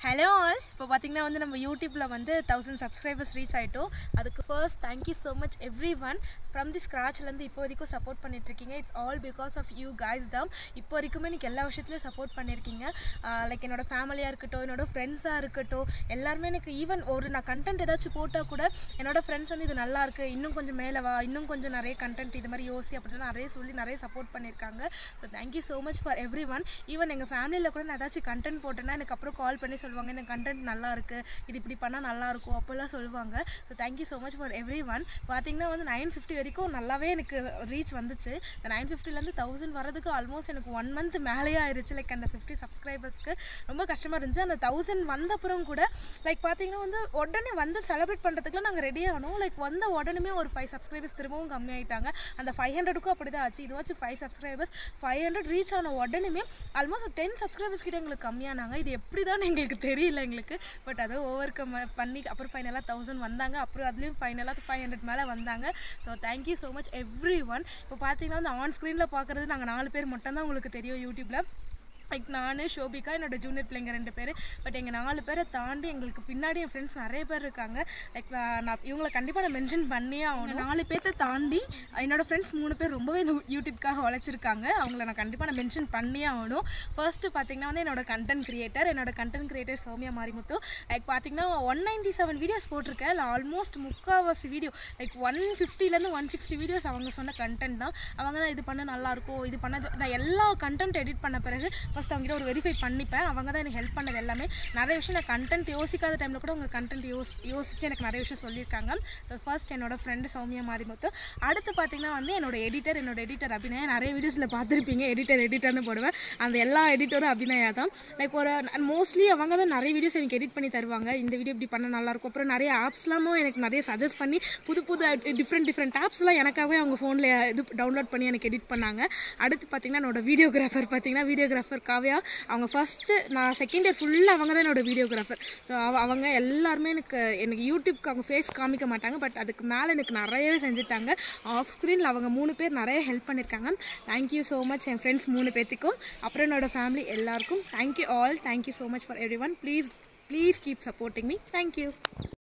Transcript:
hello all இப்போ பார்த்தீங்கன்னா வந்து நம்ம யூடியூப்பில் வந்து தௌசண்ட் சப்ஸ்கிரைபர்ஸ் ரீச் ஆகிட்டோம் அதுக்கு first thank you so much everyone from the ஸ்க்ராட்ச்லேருந்து இப்போ வரைக்கும் சப்போர்ட் பண்ணிட்டுருக்கீங்க it's all because of you guys தான் இப்போ வரைக்குமே எனக்கு எல்லா விஷயத்துலையும் சப்போர்ட் பண்ணியிருக்கீங்க லைக் என்னோட ஃபேமிலியாக இருக்கட்டும் என்னோட ஃப்ரெண்ட்ஸாக இருக்கட்டும் எல்லாருமே எனக்கு ஈவன் ஒரு நான் கண்டென்ட் ஏதாச்சும் போட்டால் கூட என்னோட ஃப்ரெண்ட்ஸ் வந்து இது நல்லா இருக்கு இன்னும் கொஞ்சம் மேலே வா இன்னும் கொஞ்சம் நிறைய கண்டென்ட் இது மாதிரி யோசி அப்படின்னு நிறைய சொல்லி நிறைய சப்போர்ட் பண்ணியிருக்காங்க so thank you so much for everyone even எங்கள் ஃபேமிலியில் கூட நான் ஏதாச்சும் கண்டென்ட் போட்டேன்னா எனக்கு அப்புறம் கால் பண்ணி சொல்லுவாங்க இந்த கண்டென்ட் நல்லா இருக்கு இது இப்படி பண்ணால் நல்லா இருக்கும் அப்போல்லாம் சொல்லுவாங்க so thank you so much for everyone பார்த்தீங்கன்னா வந்து நைன் ஃபிஃப்டி வரைக்கும் நல்லாவே எனக்கு ரீச் வந்துச்சு இந்த நைன் ஃபிஃப்டிலேருந்து தௌசண்ட் வரதுக்கு ஆல்மோஸ்ட் எனக்கு ஒன் மந்த் மேலேயே ஆயிருச்சு லைக் அந்த ஃபிஃப்டி சப்ஸ்கிரைபர்ஸ்க்கு ரொம்ப கஷ்டமாக இருந்துச்சு அந்த தௌசண்ட் வந்த அப்புறம் கூட லைக் பார்த்தீங்கன்னா வந்து உடனே வந்து செலிப்ரேட் பண்ணுறதுக்குலாம் நாங்கள் ரெடி ஆனோம் லைக் வந்த உடனே ஒரு ஃபைவ் சப்ஸ்கிரைபர்ஸ் திரும்பவும் கம்மியாயிட்டாங்க அந்த ஃபைவ் ஹண்ட்ரடுக்கும் அப்படி தான் ஆச்சு இதுவாச்சும் five subscribers five hundred reach ஆன உடனே ஆல்மோஸ்ட் டென் சப்ஸ்கிரைபர்ஸ் கிட்ட எங்களுக்கு கம்மியானாங்க இது எப்படி தான் எங்களுக்கு தெரியல எங்களுக்கு பட் அதை ஓவர் கம் பண்ணி அப்புறம் ஃபைனலாக தௌசண்ட் வந்தாங்க அப்புறம் அதுலேயும் ஃபைனலாக ஃபைவ் ஹண்ட்ரட் மேலே வந்தாங்க so thank you so much everyone இப்போ பார்த்தீங்கன்னா வந்து ஆன் ஸ்க்ரீனில் பார்க்குறது நாங்கள் நாலு பேர் மட்டும் தான் உங்களுக்கு தெரியும் யூடியூப்பில் லைக் நான் ஷோபிகா என்னோட ஜூனியர் பிள்ளைங்க ரெண்டு பேர் பட் எங்கள் நாலு பேரை தாண்டி எங்களுக்கு பின்னாடி என் ஃப்ரெண்ட்ஸ் நிறைய பேர் இருக்காங்க லைக் நான் இவங்களை கண்டிப்பாக நான் மென்ஷன் பண்ணியே ஆகணும் நாலு பேர்த்த தாண்டி என்னோட ஃப்ரெண்ட்ஸ் மூணு பேர் ரொம்பவே இந்த யூடியூப்காக உழைச்சிருக்காங்க அவங்கள நான் கண்டிப்பாக நான் மென்ஷன் பண்ணியே ஆகணும் ஃபர்ஸ்ட் பார்த்தீங்கன்னா வந்து என்னோட கண்டென்ட் கிரியேட்டர் என்னோட content creator Soumya Marimuthu like பார்த்தீங்கன்னா ஒன் நைன்டி செவன் வீடியோஸ் போட்டிருக்கேன் இல்லை ஆல்மோஸ்ட் முக்கால்வாசி வீடியோ லைக் ஒன் ஃபிஃப்டிலேருந்து ஒன் சிக்ஸ்டி வீடியோஸ் அவங்க சொன்ன கண்டென்ட் தான் அவங்க தான் இது பண்ண நல்லாயிருக்கும் இது பண்ண நான் எல்லா கண்டென்ட் எடிட் பண்ண பிறகு ஃபஸ்ட் அவங்ககிட்ட ஒரு வெரிஃபை பண்ணிப்பேன் அவங்க தான் எனக்கு ஹெல்ப் பண்ணது எல்லாமே நிறைய விஷயம் நான் கண்டென்ட் யோசிக்காத டைமில் கூட அவங்க கண்டென்ட் யோஸ் யோசிச்சு எனக்கு நிறைய விஷயம் சொல்லியிருக்காங்க ஸோ ஃபர்ஸ்ட் என்னோட ஃப்ரெண்டு சௌமியா மாரிமுத்து அடுத்து பார்த்தீங்கன்னா வந்து என்னோட எடிட்டர் என்னோட எடிட்டர் அபிநயா நிறைய வீடியோஸில் பார்த்துருப்பீங்க எடிட்டர் எடிட்டர்னு போடுவேன் அந்த எல்லா எடிட்டரும் அபிநயா தான் லைக் ஒரு மோஸ்ட்லி அவங்க தான் நிறைய வீடியோஸ் எனக்கு எடிட் பண்ணி தருவாங்க இந்த வீடியோ இப்படி பண்ண நல்லாயிருக்கும் அப்புறம் நிறைய ஆப்ஸ்லாமும் எனக்கு நிறைய சஜஸ்ட் பண்ணி புது புது டிஃப்ரெண்ட் டிஃப்ரெண்ட் ஆப்ஸ்லாம் எனக்காகவே அவங்க ஃபோனில் இது டவுன்லோட் பண்ணி எனக்கு எடிட் பண்ணாங்க அடுத்து பார்த்தீங்கன்னா என்னோட வீடியோகிராஃபர் பார்த்தீங்கன்னா வீடியோகிராஃபர் காவ்யா அவங்க ஃபஸ்ட்டு நான் செகண்ட் இயர் ஃபுல்லாக அவங்க தான் என்னோட வீடியோகிராஃபர் ஸோ அவங்க எல்லாருமே எனக்கு எனக்கு யூடியூப்க்கு அவங்க ஃபேஸ் காமிக்க மாட்டாங்க பட் அதுக்கு மேலே எனக்கு நிறையவே செஞ்சுட்டாங்க ஆஃப் ஸ்க்ரீனில் அவங்க மூணு பேர் நிறைய ஹெல்ப் பண்ணியிருக்காங்க தேங்க்யூ ஸோ மச் என் ஃப்ரெண்ட்ஸ் மூணு பேர்த்துக்கும் அப்புறம் என்னோட ஃபேமிலி எல்லாருக்கும் thank you all thank you so much for everyone please please keep supporting me thank you